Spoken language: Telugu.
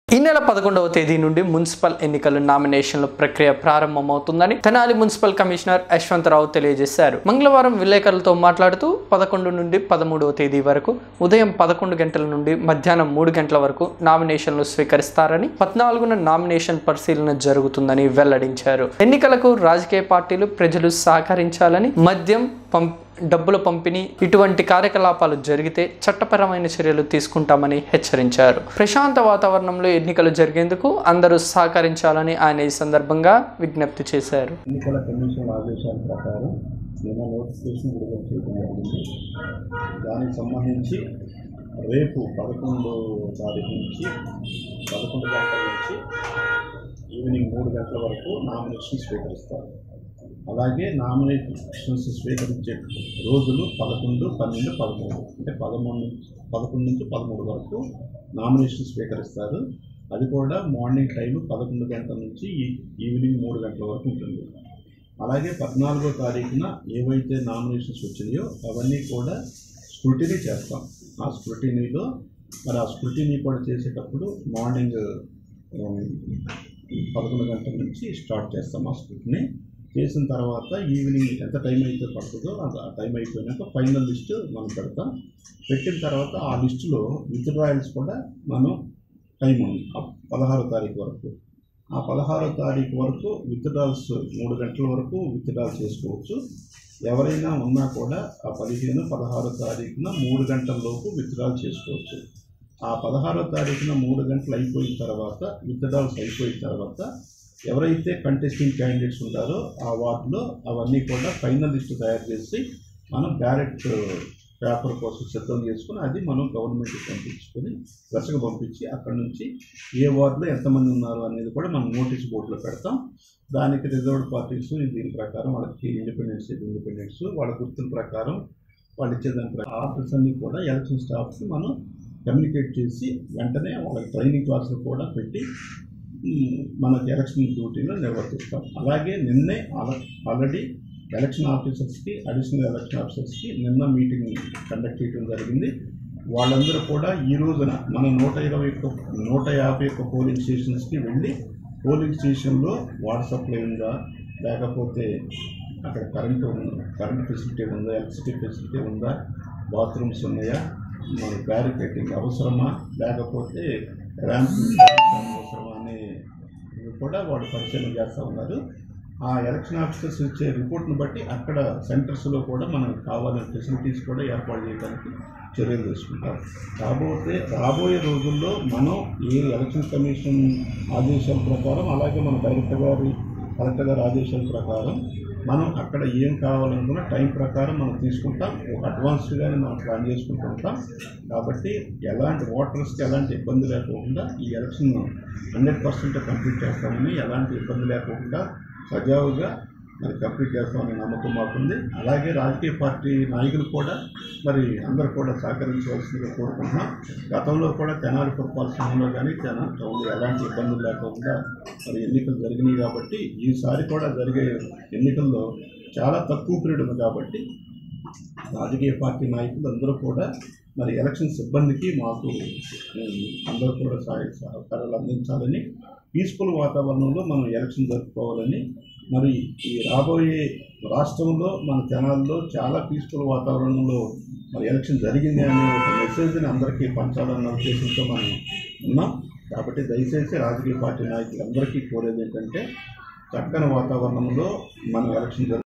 ఈ నెల పదకొండవ తేదీ నుండి మున్సిపల్ ఎన్నికల నామినేషన్ల ప్రక్రియ ప్రారంభమవుతుందని తెనాలి మున్సిపల్ కమిషనర్ యశ్వంతరావు తెలియజేశారు మంగళవారం విలేకరులతో మాట్లాడుతూ పదకొండు నుండి పదమూడవ తేదీ వరకు ఉదయం పదకొండు గంటల నుండి మధ్యాహ్నం మూడు గంటల వరకు నామినేషన్లు స్వీకరిస్తారని పద్నాలుగున నామినేషన్ పరిశీలన జరుగుతుందని వెల్లడించారు ఎన్నికలకు రాజకీయ పార్టీలు ప్రజలు సహకరించాలని మద్యం పంప్ డబ్బుల పంపిణీ ఇటువంటి కార్యకలాపాలు జరిగితే చట్టపరమైన చర్యలు తీసుకుంటామని హెచ్చరించారు ప్రశాంత వాతావరణంలో ఎన్నికలు జరిగేందుకు అందరూ సహకరించాలని ఆయన ఈ సందర్భంగా విజ్ఞప్తి చేశారు ఎన్నికల కమిషన్ ఆదేశాల ప్రకారం నిన్న నోటిఫికేషన్ విడుదల చేయడం జరిగింది దానికి సంబంధించి రేపు పదకొండు తారీఖు నుంచి పదకొండు గంటల నుంచి ఈవినింగ్ మూడు గంటల వరకు నామినేషన్ స్వీకరిస్తారు అలాగే నామినేషన్స్ స్వీకరించే రోజులు పదకొండు పన్నెండు పదమూడు అంటే పదమూడు పదకొండు నుంచి పదమూడు వరకు నామినేషన్ స్వీకరిస్తారు అది కూడా మార్నింగ్ టైం పదకొండు గంటల నుంచి ఈ- ఈవినింగ్ మూడు గంటల వరకు ఉంటుంది అలాగే పద్నాలుగో తారీఖున ఏవైతే నామినేషన్స్ వచ్చినాయో అవన్నీ కూడా స్క్రూటినీ చేస్తాం ఆ స్క్రూటినీలో మరి ఆ స్క్రూటినీ కూడా చేసేటప్పుడు మార్నింగ్ ఉమ్, పదకొండు గంటల నుంచి స్టార్ట్ చేస్తాం ఆ స్క్రూటినీ చేసిన తర్వాత ఈవినింగ్ ఎంత టైం అయితే పడుతుందో అంత ఆ టైం అయిపోయినాక ఫైనల్ లిస్ట్ మనం పెడతాం పెట్టిన తర్వాత ఆ లిస్టులో విత్డ్రాయల్స్ కూడా మనం టైం ఉంది ఆ పదహారో తారీఖు వరకు ఆ పదహారో తారీఖు వరకు విత్డ్రాల్స్ మూడు గంటల వరకు విత్డ్రాల్ చేసుకోవచ్చు ఎవరైనా ఉన్నా కూడా ఆ పదిహేను పదహారో తారీఖున మూడు గంటల లోపు విత్డ్రాల్ చేసుకోవచ్చు ఆ పదహారో తారీఖున మూడు గంటలు అయిపోయిన తర్వాత విత్డ్రాల్స్ అయిపోయిన తర్వాత ఎవరైతే కంటెస్టింగ్ క్యాండిడేట్స్ ఉంటారో ఆ వార్డులో అవన్నీ కూడా ఫైనల్ లిస్ట్ తయారు చేసి మనం బ్యాలెట్ పేపర్ కోసం సిద్ధం చేసుకుని అది మనం గవర్నమెంట్కి పంపించుకొని దశకు పంపించి అక్కడ నుంచి ఏ వార్డులో ఎంతమంది ఉన్నారు అనేది కూడా మనం నోటీస్ బోర్డులో పెడతాం దానికి రిజర్వ్డ్ పార్టీస్ దీని ప్రకారం వాళ్ళకి ఇండిపెండెన్స్ ఇండిపెండెన్స్ వాళ్ళ గుర్తుల ప్రకారం వాళ్ళు ఇచ్చే దాని ప్రకారం ఆఫీస్ అన్ని కూడా ఎలక్షన్ స్టాఫ్కి మనం కమ్యూనికేట్ చేసి వెంటనే వాళ్ళకి ట్రైనింగ్ క్లాసులు కూడా పెట్టి ఉమ్, మనకి ఎలక్షన్ డ్యూటీలో నిర్వర్తిస్తాం అలాగే నిన్నే ఆల- ఆల్రెడీ ఎలక్షన్ ఆఫీసర్స్కి అడిషనల్ ఎలక్షన్ ఆఫీసర్స్కి నిన్న మీటింగ్ కండక్ట్ చేయడం జరిగింది వాళ్ళందరూ కూడా ఈ రోజున మన నూట ఇరవై ఒక్క నూట యాభై ఒక్క పోలింగ్ స్టేషన్స్కి వెళ్ళి పోలింగ్ స్టేషన్లో వాటర్ సప్లై ఉందా లేకపోతే అక్కడ కరెంటు ఉందా కరెంట్ ఫెసిలిటీ ఉందా ఎలక్ట్రిసిటీ ఫెసిలిటీ ఉందా బాత్రూమ్స్ ఉన్నాయా మన బ్యారికేటింగ్ అవసరమా లేకపోతే ర్యాంప్ అవసరమా అనే ఇవి కూడా వాళ్ళు పరిశీలన చేస్తూ ఉన్నారు ఆ ఎలక్షన్ ఆఫీసర్స్ ఇచ్చే రిపోర్ట్ను బట్టి అక్కడ సెంటర్స్లో కూడా మనకు కావాలని ఫెసిలిటీస్ కూడా ఏర్పాటు చేయడానికి చర్యలు తీసుకుంటాం కాకపోతే రాబోయే రోజుల్లో మనం ఏ ఎలక్షన్ కమిషన్ ఆదేశాల ప్రకారం అలాగే మన డైరెక్టర్ గారి కలెక్టర్ గారి ఆదేశాల ప్రకారం మనం అక్కడ ఏం కావాలనుకున్నా టైం ప్రకారం మనం తీసుకుంటాం ఒక అడ్వాన్స్డ్గానే మనం ప్లాన్ చేసుకుంటుంటాం కాబట్టి ఎలాంటి ఓటర్స్కి ఎలాంటి ఇబ్బంది లేకుండా ఈ ఎలక్షన్ హండ్రెడ్ పర్సెంట్ కంప్లీట్ చేస్తామని ఎలాంటి ఇబ్బంది లేకుండా సజావుగా మరి కంప్లీట్ చేస్తామనే నమ్మకం మాకుంది అలాగే రాజకీయ పార్టీ నాయకులు కూడా మరి అందరూ కూడా సహకరించవలసిందిగా కోరుకుంటున్నాం గతంలో కూడా తెనాలి పురపాలక సంఘంలో కానీ తెనాలి టౌన్లో ఎలాంటి ఇబ్బందులు లేకుండా మరి ఎన్నికలు జరిగినాయి కాబట్టి ఈసారి కూడా జరిగే ఎన్నికల్లో చాలా తక్కువ పీరియడ్ ఉంది కాబట్టి రాజకీయ పార్టీ నాయకులు అందరూ కూడా మరి ఎలక్షన్ సిబ్బందికి మాకు ఉమ్, అందరూ కూడా సహాయ సహకారాలు అందించాలని పీస్ఫుల్ వాతావరణంలో మనం ఎలక్షన్ జరుపుకోవాలని మరి ఈ రాబోయే రాష్ట్రంలో మన జనాల్లో చాలా పీస్ఫుల్ వాతావరణంలో మరి ఎలక్షన్ జరిగింది అనే ఒక మెసేజ్ని అందరికీ పంచాలన్న ఉద్దేశంతో మనం ఉన్నాం కాబట్టి దయచేసి రాజకీయ పార్టీ నాయకులందరికీ కోరేది ఏంటంటే చక్కని వాతావరణంలో మనం ఎలక్షన్ జరుపు